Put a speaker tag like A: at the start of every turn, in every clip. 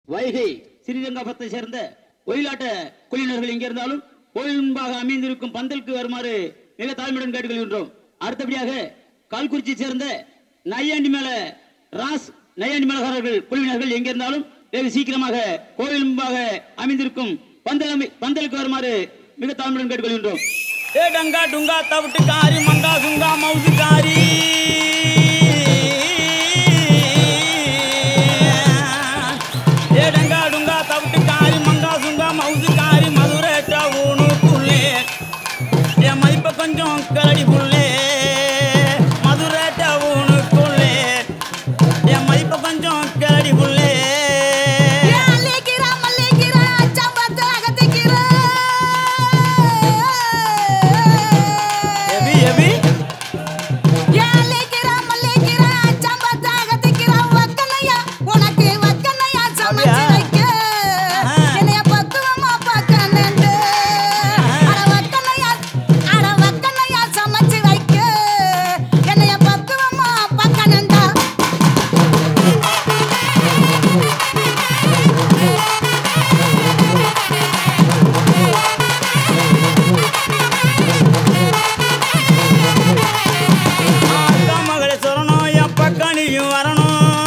A: வைகை ஸ்ரீரங்கபத்தை சேர்ந்த ஒயிலாட்ட குழுவினர்கள் எங்கே இருந்தாலும் கோயில் முன்பாக அமைந்திருக்கும் பந்தலுக்கு வருமாறு மிக தாழ்மையுடன் கேட்டுக்கொள்கின்றோம் அடுத்தபடியாக கால்குறிச்சி சேர்ந்த நையாண்டி மேல ராஸ் நையாண்டி மேலகாரர்கள் குழுவினர்கள் எங்கே இருந்தாலும் வெகு சீக்கிரமாக கோயில் முன்பாக அமைந்திருக்கும் பந்தல் அமை- பந்தலுக்கு வருமாறு மிக தாழ்மையுடன் கேட்டுக்கொள்கின்றோம்
B: ஏ டங்கா டுங்கா தவிட்டு காரி மங்கா சுங்கா மவுசு காரி ஏ டங்கா டுங்கா தவிட்டு காரி மங்கா சுங்கா மவுசு காரி மதுரேட்டா ஊனுக்குள்ளே என் மதிப்ப கொஞ்சம் கரடி புள்ளே மதுரேட்டா ஊனுக்குள்ளே என் மதிப்ப கொஞ்சம் கரடி புள்ளே
C: அள்ளிக்கிறா, மல்லிக்கிறா, சம்பத்து அகத்திக்கிறா.
B: எவி எவி
C: அள்ளிக்கிறா, மல்லிக்கிறா, சம்பத்து அகத்திக்கிறா. வக்கனையா, உனக்கு வக்கனையா சமைச்சு
B: அப்படியா?
C: வைக்க.
B: ஆ.
C: என்னைய பக்குவமா பார்க்கணுண்டு. அட வக்கனையா, அட வக்கனையா சமைச்சு வைக்க. என்னைய பக்குவமா பார்க்கணுண்டா.
B: அக்கா மகளை சொல்லணும் என் பக்கம் நீயும் வரணும்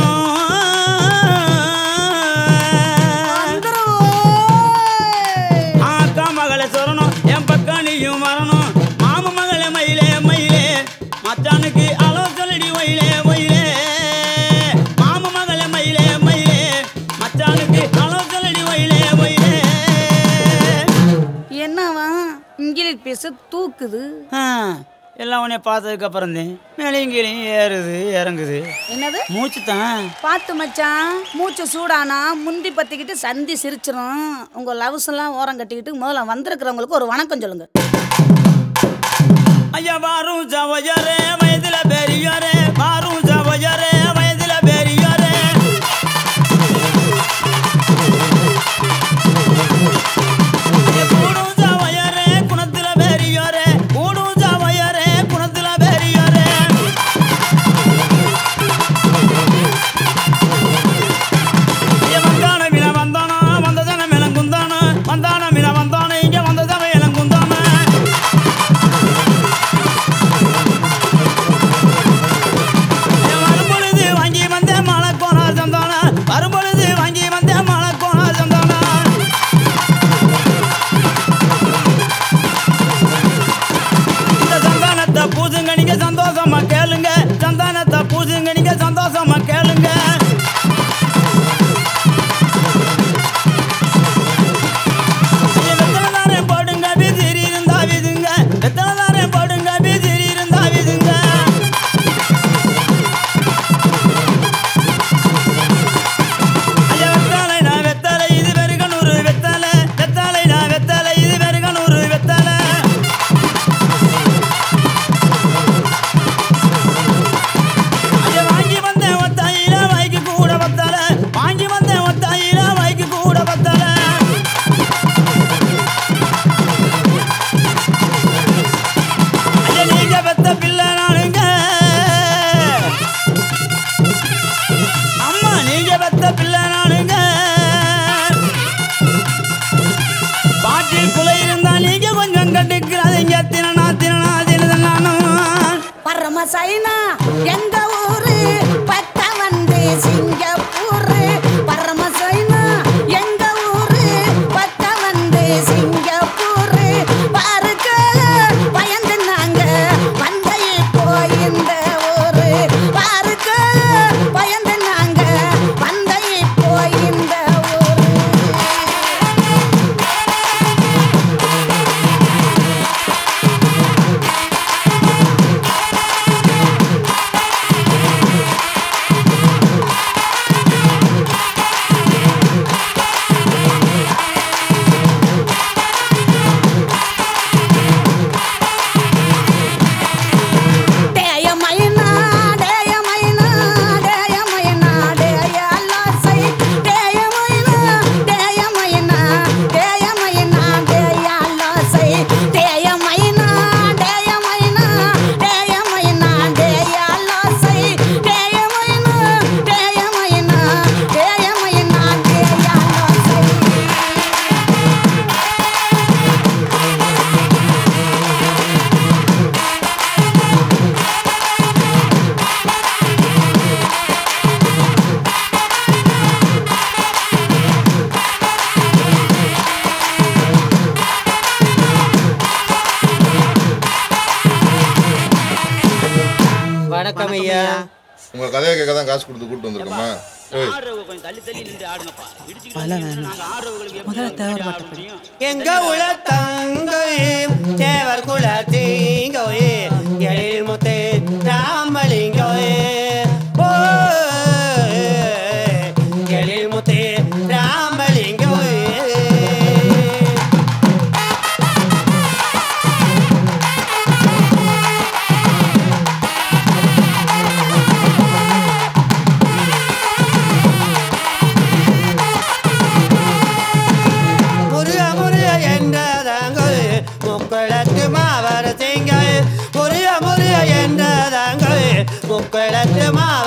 C: வந்துரும்.
B: அக்கா மகளை சொல்லணும் என் பக்கம் நீயும் வரணும் மாம மகளே மயிலே மயிலே மச்சானுக்கு அலோ சொல்லடி ஒயிலே ஒயிலே மாம மகளே மயிலே மயிலே மச்சானுக்கு அலோ சொல்லடி ஒயிலே ஒயிலே
C: என்னவா இங்கிலீஷ் பேச தூக்குது
B: ஆ, எல்லாம் உன்னை பார்த்ததுக்கு அப்புறம் தான் மேலேயும் கீழையும் ஏறுது இறங்குது
C: என்னது
B: மூச்சு தான்
C: பார்த்து மச்சான் மூச்சு சூடானா முந்தி பத்திக்கிட்டு சந்தி சிரிச்சிரும் உங்க லவ்ஸ் எல்லாம் ஓரம் கட்டிக்கிட்டு முதல்ல வந்திருக்கிறவங்களுக்கு ஒரு வணக்கம் சொல்லுங்க
B: ஐயா வாரும் ஜவஜரே வயதுல பெரியோரே வாரும் ஜவஜரே வயதுல பெரியோரே ஐயா, கூடும் ஜவஜரே குணத்துல பெரியோரே கூடும் ஜவஜரே குணத்துல பெரியோரே ஐயா, வந்தான மீன வந்தானா வந்த ஜன மிளங்குந்தானா வந்தான மீன வந்தானே இங்க வந்த ஜன இளங்குந்தானா வரும்பொழுது வாங்கி வந்த மலை கோணார் சந்தானா வரும்பொழுது வாங்கி வந்த மலை கோணார் சந்தானா இந்த சந்தானத்தை பூசுங்க நீங்க சந்தோஷமா கேளுங்க சந்தானத்தை பூசுங்க நீங்க சந்தோஷமா கேளுங்க வெத்தலை போடுங்க விசிறி இருந்தா விதுங்க வெத்தலை போடுங்க விசிறி இருந்தா விதுங்க ஐயா, வெத்தலை நான் வெத்தலை, இது வெறுகனூறு வெத்தலை. வெத்தலை நான் வெத்தலை, இது வெறுகனூறு வெத்தலை. ஐயா, வாங்கி வந்தேன் ஒத்தையில வைக்கு கூட வத்தலை. வாங்கி வந்தேன் ஒத்தையில வைக்கு கூட வத்தலை. ஐயா, நீங்க பெத்த பிள்ளை நானுங்க அம்மா நீங்க பெத்த பிள்ளை நானுங்க பாட்டில் குலை இருந்தா நீங்க கொஞ்சம் கட்டுக்கிறாதீங்க தினனா தினனா தினது நானும்
C: பரம சைனா எங்க ஊரு பட்ட வந்து சிங்கப்பூர் பரம சைனா எங்க ஊரு பட்ட வந்து சிங்கப்பூர் பாருக்க பயந்து நாங்க வந்தை போய் இந்த ஊரு பாருக்க பயந்து நாங்க வந்தை போய் இந்த ஊரு
D: ஐயா
E: உங்க கதையை கேட்க தான் காசு கொடுத்து கூட்டு வந்திருக்கோமா ஏய்
A: ஆடுறவங்க கொஞ்சம் தள்ளி தள்ளி நின்று ஆடுங்கப்பா இடிச்சுக்கிட்டு இருந்தீங்கன்னா நாங்க ஆடுறவங்களுக்கு எப்படி ஆட முடியும்
D: எங்க உல தங்கை தேவர் குல தீங்கோயே எழில் முத்தே ராமலிங்கோயே ஓ எழில் முத்தே ராமலிங்கோயே முருக முருக என்றதாங்கள் முக்களத்து மாவர திங்கள் முருக முருக என்றதாங்கள் முக்களத்து மாவர